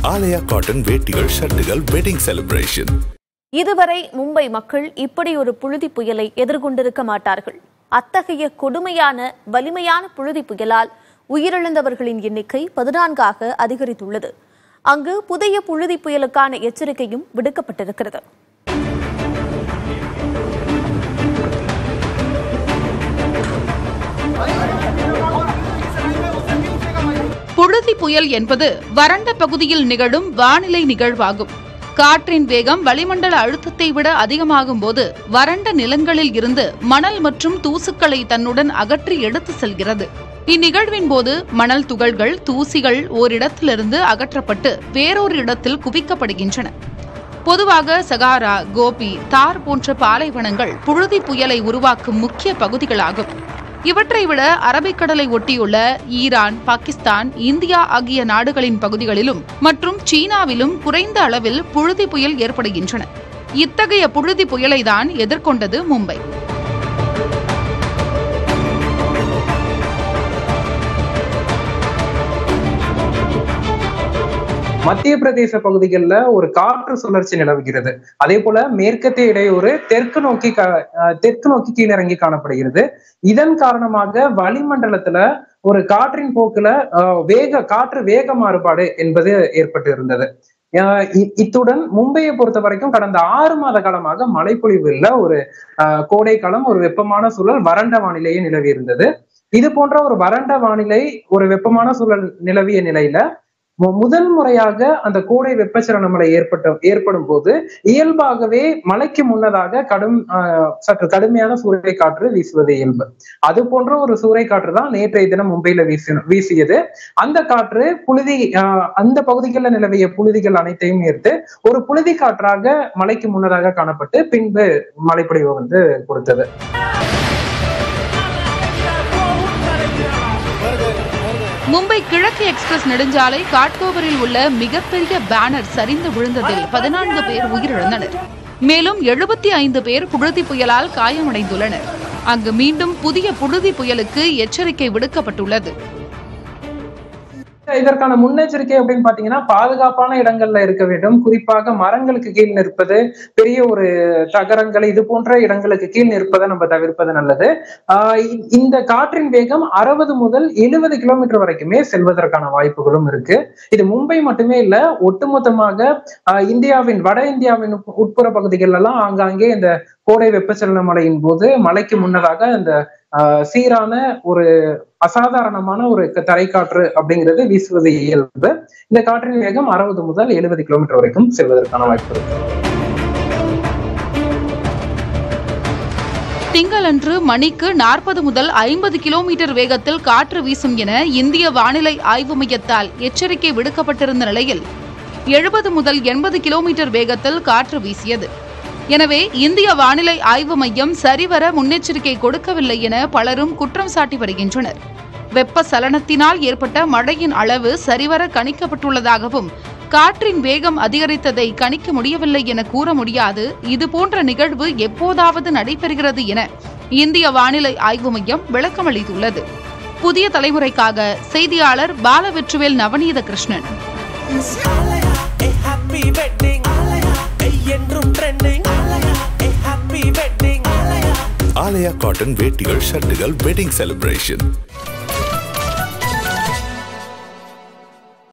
ஆலயா cotton வேட்டிகள் ஷர்ட்டுகள் wedding celebration இதுவரை மும்பை மக்கள் இப்படி ஒரு புழுதி புயலை எதிர்கொண்டிருக்க மாட்டார்கள் அத்தகைய கொடுமையான வலிமையான புழுதி புயலால் உயிரிழந்தவர்களின் எண்ணிக்கை பதினான்காக அதிகரித்துள்ளது அங்கு புதிய புழுதி புயலுக்கான எச்சரிக்கையும் விடுக்கப்பட்டிருக்கிறது புழுதி புயல் என்பது வறண்ட பகுதியில் நிகழும் வானிலை நிகழ்வாகும் காற்றின் வேகம் வளிமண்டல அழுத்தத்தை விட அதிகமாகும் போது வறண்ட நிலங்களில் இருந்து மணல் மற்றும் தூசுக்களை தன்னுடன் அகற்றி எடுத்து செல்கிறது இந்நிகழ்வின் போது மணல் துகள்கள் தூசிகள் ஓரிடத்திலிருந்து அகற்றப்பட்டு வேறொரு இடத்தில் குவிக்கப்படுகின்றன பொதுவாக சகாரா கோபி தார் போன்ற பாலைவனங்கள் புழுதி புயலை உருவாக்கும் முக்கிய பகுதிகளாகும் இவற்றை விட அரபிக்கடலை ஒட்டியுள்ள ஈரான் பாகிஸ்தான் இந்தியா ஆகிய நாடுகளின் பகுதிகளிலும் மற்றும் சீனாவிலும் குறைந்த அளவில் புழுதி புயல் ஏற்படுகின்றன இத்தகைய புழுதி புயலை தான் எதிர்கொண்டது மும்பை மத்திய பிரதேச பகுதிகளில் ஒரு காற்று சுழற்சி நிலவுகிறது அதே போல மேற்கத்திய இடையூறு தெற்கு நோக்கி க- அஹ் தெற்கு நோக்கி கீழிறங்கி காணப்படுகிறது இதன் காரணமாக வளிமண்டலத்துல ஒரு காற்றின் போக்குல அஹ், வேக காற்று வேக மாறுபாடு என்பது ஏற்பட்டு இருந்தது அஹ் இ- இத்துடன் மும்பையை பொறுத்த வரைக்கும் கடந்த ஆறு மாத காலமாக மழைப்பொழிவு இல்ல ஒரு அஹ், கோடை காலம் ஒரு வெப்பமான சூழல் வறண்ட வானிலையே நிலவி இருந்தது இது போன்ற ஒரு வறண்ட வானிலை ஒரு வெப்பமான சூழல் நிலவிய நிலையில மு- முதல் முறையாக அந்த கோடை வெப்பச்சலன மழை ஏற்பட்ட ஏற்படும் போது இயல்பாகவே மழைக்கு முன்னதாக கடும் ஆஹ், சற்று கடுமையான சூறை காற்று வீசுவது இயல்பு அது போன்ற ஒரு சூறை காற்று தான் நேற்றைய தினம் மும்பையில வீசி வீசியது அந்த காற்று புழுதி ஆஹ், அந்த பகுதிகளில் நிலவிய புழுதிகள் அனைத்தையும் ஈர்த்து ஒரு புழுதி காற்றாக மழைக்கு முன்னதாக காணப்பட்டு பின்பு மழைப்பொழிவு வந்து கொடுத்தது மும்பை கிழக்கு எக்ஸ்பிரஸ் நெடுஞ்சாலை காட்கோவரில் உள்ள மிகப்பெரிய பேனர் சரிந்து விழுந்ததில் பதினான்கு பேர் உயிரிழந்தனர் மேலும் எழுபத்தி ஐந்து பேர் புழுதி புயலால் காயமடைந்துள்ளனர் அங்கு மீண்டும் புதிய புழுதி புயலுக்கு எச்சரிக்கை விடுக்கப்பட்டுள்ளது இதற்கான முன்னெச்சரிக்கை அப்படின்னு பாத்தீங்கன்னா பாதுகாப்பான இடங்கள்ல இருக்க வேண்டும் குறிப்பாக மரங்களுக்கு கீழ் நிற்பது பெரிய ஒரு தகரங்கள் இது போன்ற இடங்களுக்கு கீழ் நிற்பதை நம்ம தவிர்ப்பது நல்லது ஆஹ் இ- இந்த காற்றின் வேகம் அறுபது முதல் எழுபது கிலோமீட்டர் வரைக்குமே செல்வதற்கான வாய்ப்புகளும் இருக்கு இது மும்பை மட்டுமே இல்ல ஒட்டுமொத்தமாக ஆஹ் இந்தியாவின் வட இந்தியாவின் உட்- உட்புற பகுதிகள் எல்லாம் ஆங்காங்கே இந்த கோடை வெப்பச்சலன மழையின் போது மழைக்கு முன்னதாக இந்த ஆஹ் சீரான ஒரு அசாதாரணமான ஒரு க- தரைக்காற்று அப்படிங்கிறது வீசுவது இயல்பு இந்த காற்றின் வேகம் அறுபது முதல் எழுபது கிலோமீட்டர் வரைக்கும் செல்வதற்கான வாய்ப்பு இருக்கு திங்களன்று மணிக்கு நாற்பது முதல் ஐம்பது கிலோமீட்டர் வேகத்தில் காற்று வீசும் என இந்திய வானிலை ஆய்வு மையத்தால் எச்சரிக்கை விடுக்கப்பட்டிருந்த நிலையில் எழுபது முதல் எண்பது கிலோமீட்டர் வேகத்தில் காற்று வீசியது எனவே இந்திய வானிலை ஆய்வு மையம் சரிவர முன்னெச்சரிக்கை கொடுக்கவில்லை என பலரும் குற்றம் சாட்டி வருகின்றனர் வெப்ப சலனத்தினால் ஏற்பட்ட மழையின் அளவு சரிவர கணிக்கப்பட்டுள்ளதாகவும் காற்றின் வேகம் அதிகரித்ததை கணிக்க முடியவில்லை என கூற முடியாது இதுபோன்ற நிகழ்வு எப்போதாவது நடைபெறுகிறது என இந்திய வானிலை ஆய்வு மையம் விளக்கமளித்துள்ளது புதிய தலைமுறைக்காக செய்தியாளர் Balavetruvel Navaneetha Krishnan Aalaya a happy wedding Aalaya a என்றும் trending Aalaya a happy wedding Aalaya Aalaya cotton வேட்டிகள் ஷர்ட்டுகள் வெட்டிங் செலிப்ரேஷன்